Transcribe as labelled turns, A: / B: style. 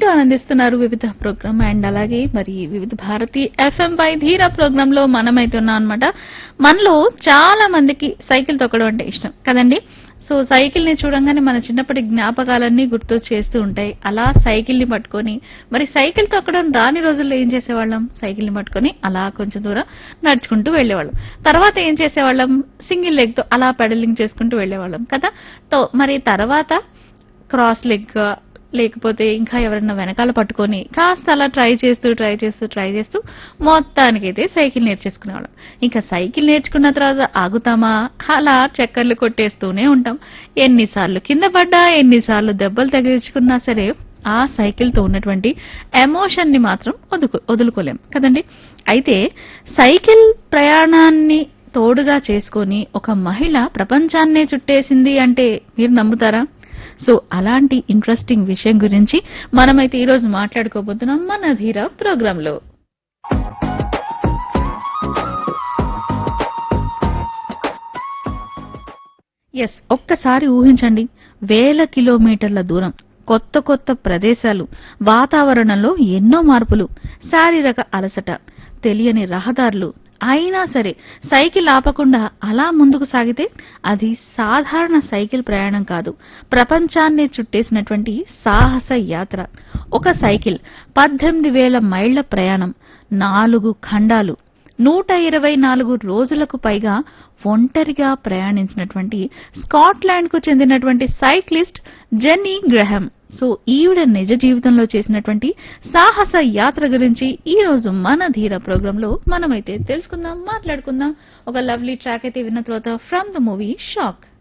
A: వింటూ ఆనందిస్తున్నారు వివిధ ప్రోగ్రామ్ అండ్ అలాగే మరి వివిధ భారతి ఎఫ్ఎం పై ధీర ప్రోగ్రామ్ లో మనమైతే ఉన్నాం అనమాట మనలో చాలా మందికి సైకిల్ తొక్కడం అంటే ఇష్టం కదండి సో సైకిల్ ని చూడంగానే మన చిన్నప్పటి జ్ఞాపకాలన్నీ గుర్తు చేస్తూ ఉంటాయి అలా సైకిల్ ని పట్టుకొని మరి సైకిల్ తొక్కడం రాని రోజుల్లో ఏం చేసేవాళ్ళం సైకిల్ ని పట్టుకొని అలా కొంచెం దూరం నడుచుకుంటూ వెళ్ళేవాళ్ళం తర్వాత ఏం చేసేవాళ్ళం సింగిల్ లెగ్ తో అలా పెడలింగ్ చేసుకుంటూ వెళ్ళేవాళ్ళం కదా తో మరి తర్వాత క్రాస్ లెగ్ లేకపోతే ఇంకా ఎవరైనా వెనకాల పట్టుకొని కాస్త అలా ట్రై చేస్తూ ట్రై చేస్తూ ట్రై చేస్తూ మొత్తానికైతే సైకిల్ నేర్చేసుకునేవాళ్ళం ఇంకా సైకిల్ నేర్చుకున్న తర్వాత ఆగుతామా అలా చక్కర్లు కొట్టేస్తూనే ఉంటాం ఎన్నిసార్లు కింద పడ్డా ఎన్నిసార్లు దెబ్బలు తగిలించుకున్నా సరే ఆ సైకిల్ తో ఉన్నటువంటి ఎమోషన్ ని మాత్రం వదుకు వదులుకోలేం కదండి అయితే సైకిల్ ప్రయాణాన్ని తోడుగా చేసుకొని ఒక మహిళ ప్రపంచాన్నే చుట్టేసింది అంటే మీరు నమ్ముతారా సో అలాంటి ఇంట్రెస్టింగ్ విషయం గురించి మనమైతే ఈ రోజు మాట్లాడుకోబోతున్నాం మన ధీర ప్రోగ్రామ్ లో ఎస్ ఒక్కసారి ఊహించండి వేల కిలోమీటర్ల దూరం కొత్త కొత్త ప్రదేశాలు వాతావరణంలో ఎన్నో మార్పులు శారీరక అలసట తెలియని రహదారులు అయినా సరే సైకిల్ ఆపకుండా అలా ముందుకు సాగితే అది సాధారణ సైకిల్ ప్రయాణం కాదు ప్రపంచాన్ని చుట్టేసినటువంటి సాహస యాత్ర ఒక సైకిల్ పద్దెనిమిది వేల మైళ్ల ప్రయాణం నాలుగు ఖండాలు నూట ఇరవై నాలుగు రోజులకు పైగా ఒంటరిగా ప్రయాణించినటువంటి స్కాట్లాండ్ కు చెందినటువంటి సైక్లిస్ట్ జెన్నీ గ్రహం సో ఈవిడ నిజ జీవితంలో చేసినటువంటి సాహస యాత్ర గురించి ఈ రోజు మన ధీర ప్రోగ్రామ్ లో మనమైతే తెలుసుకుందాం మాట్లాడుకుందాం ఒక లవ్లీ ట్రాక్ అయితే విన్న తర్వాత ఫ్రమ్ ద మూవీ షాక్